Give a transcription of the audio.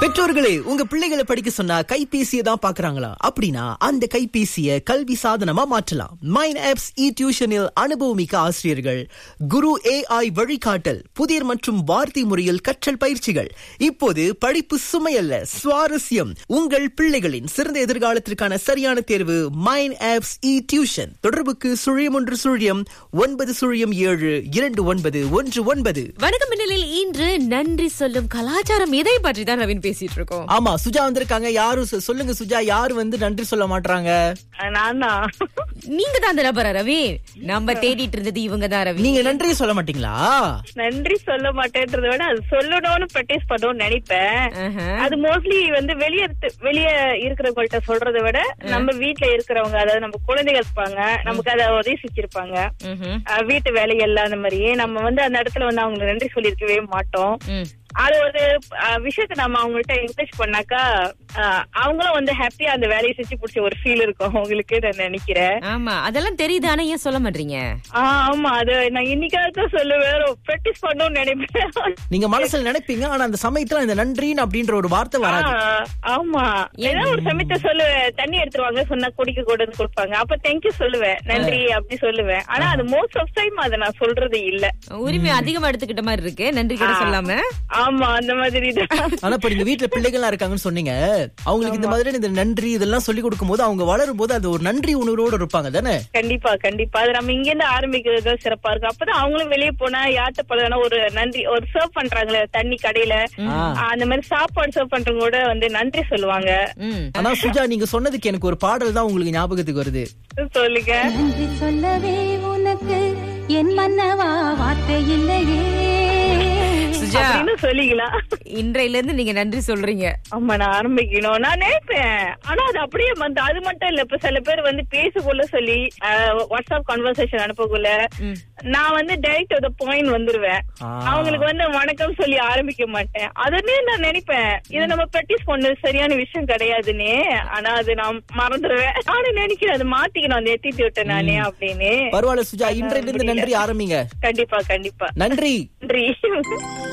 பெற்றோர்களே உங்க பிள்ளைகளை படிக்க சொன்னா கைபேசியை தான் பாக்குறாங்களா அப்படின்னா அந்த கைபேசியை கல்வி சாதனமா மாற்றலாம் மைன் ஆப்ஸ் இ டியூஷனில் அனுபவமிக்க ஆசிரியர்கள் குரு ஏஐ வழிகாட்டல் புதிர் மற்றும் வார்த்தை முறையில் கற்றல் பயிற்சிகள் இப்போது படிப்பு சுமையல்ல சுவாரஸ்யம் உங்கள் பிள்ளைகளின் சிறந்த எதிர்காலத்திற்கான சரியான தேர்வு மைன் ஆப்ஸ் இ டியூஷன் தொடர்புக்கு சுழியம் ஒன்று சுழியம் ஒன்பது சுழியம் ஏழு இரண்டு ஒன்பது ஒன்று ஒன்பது வணக்கம் மின்னலில் இன்று நன்றி சொல்லும் கலாச்சாரம் இதை பற்றி தான் நவீன் பேசிட்டு இருக்கோம் ஆமா சுஜா வந்திருக்காங்க யாரும் சொ- சொல்லுங்க சுஜா யாரு வந்து நன்றி சொல்ல மாட்டாங்க நான் தான் நீங்க தான் அந்த நபரா ரவி நம்ம தேடிட்டு இருந்தது இவங்க தான் ரவி நீங்க நன்றியே சொல்ல மாட்டீங்களா நன்றி சொல்ல மாட்டேன்றத விட அது சொல்லணும்னு ப்ராக்டிஸ் பண்ணணும்னு நினைப்பேன் ஆஹா. அது மோஸ்ட்லி வந்து வெளிய இருந்து- வெளிய இருக்கிறவங்கள்ட்ட சொல்றதை விட நம்ம வீட்ல இருக்கிறவங்க அதாவது நம்ம குழந்தைகள் இருப்பாங்க நமக்கு அதை உதவி செஞ்சிருப்பாங்க ம்ஹும். அஹ் வீட்டு வேலைகள் அந்த மாதிரி நம்ம வந்து அந்த இடத்துல வந்து அவங்க நன்றி சொல்லியிருக்கவே மாட்டோம் ம். அது ஒரு அஹ், விஷயத்த நம்ம அவங்கள்ட்ட என்கரேஜ் பண்ணாக்கா அஹ், அவங்களும் வந்து ஹாப்பியா அந்த வேலையை செஞ்சு பிடிச்ச ஒரு ஃபீல் இருக்கும் அவங்களுக்கு நான் நினைக்கிறேன் ஆமா அதெல்லாம் தெரியுது ஆனா ஏன் சொல்ல மாட்டீங்க ஆஹ் ஆமா அது நான் இன்னைக்காவது தான் சொல்லுவேன் ப்ராக்டிஸ் பண்ணணும்னு நினைப்பேன் நீங்க மனசுல நினைப்பீங்க ஆனா அந்த சமயத்துல இந்த நன்றின்னு அப்படின்ற ஒரு வார்த்தை வராது ஆ, ஆமா ஏதாவது ஒரு சமயத்தை சொல்லுவேன் தண்ணி எடுத்துருவாங்க சொன்னா குடிக்க கூட வந்து கொடுப்பாங்க அப்ப தேங்க்யூ சொல்லுவேன் நன்றி அப்படி சொல்லுவேன் ஆனா அது மோஸ்ட் ஆஃப் டைம் அதை நான் சொல்றது இல்ல உரிமை அதிகமா எடுத்துக்கிட்ட மாதிரி இருக்கு நன்றி கூட சொல்லாம ஆமா அந்த மாதிரி தான் ஆனா இப்ப நீங்க வீட்டுல பிள்ளைகள்லாம் இருக்காங்கன்னு சொன்னீங்க அவங்களுக்கு இந்த மாதிரி இந்த நன்றி இதெல்லாம் சொல்லி கொடுக்கும் போது அவங்க வளரும் போது அது ஒரு நன்றி உணர்வோடு இருப்பாங்க தானே கண்டிப்பா கண்டிப்பா அது நம்ம இங்க இருந்து ஆரம்பிக்கிறது தான் சிறப்பா இருக்கும் அப்பதான் அவங்களும் வெளியே போனா யார்கிட்ட பழகினா ஒரு நன்றி ஒரு சர்வ் பண்றாங்களே தண்ணி கடையில ஆ. ஆ, அந்த மாதிரி சாப்பாடு சர்வ் பண்றவங்க கூட வந்து நன்றி சொல்லுவாங்க ம் ஆனா சுஜா நீங்க சொன்னதுக்கு எனக்கு ஒரு பாடல் தான் உங்களுக்கு ஞாபகத்துக்கு வருது சொல்லுங்க நன்றி சொல்லவே உனக்கு என் மன்னவா வார்த்தை இல்லையே சுஜா அப்படின்னு சொல்லிக்கலாம் இன்றையில இருந்து நீங்க நன்றி சொல்றீங்க ஆமா நான் ஆரம்பிக்கணும் நான் நினைப்பேன் ஆனா அது அப்படியே வந்து அது மட்டும் இல்ல இப்ப சில பேர் வந்து பேசக்குள்ள சொல்லி அஹ், வாட்ஸ்அப் கான்வர்சேஷன் அனுப்பக்குள்ள ம். நான் வந்து டைரக்ட் த பாயிண்ட் வந்துருவேன் ஆ. அவங்களுக்கு வந்து வணக்கம் சொல்லி ஆரம்பிக்க மாட்டேன் அதுன்னே நான் நினைப்பேன் இதை நம்ம ப்ராக்டிஸ் பண்ணது சரியான விஷயம் கிடையாதுன்னு ஆனா அது நான் மறந்துடுவேன் நானும் நினைக்கிறேன் அது மாத்திக்கணும் அந்த எத்திட்டு விட்டேன் நானே அப்படின்னு பரவாயில்ல சுஜா இன்றையில இருந்து நன்றி ஆரம்பிங்க கண்டிப்பா கண்டிப்பா நன்றி நன்றி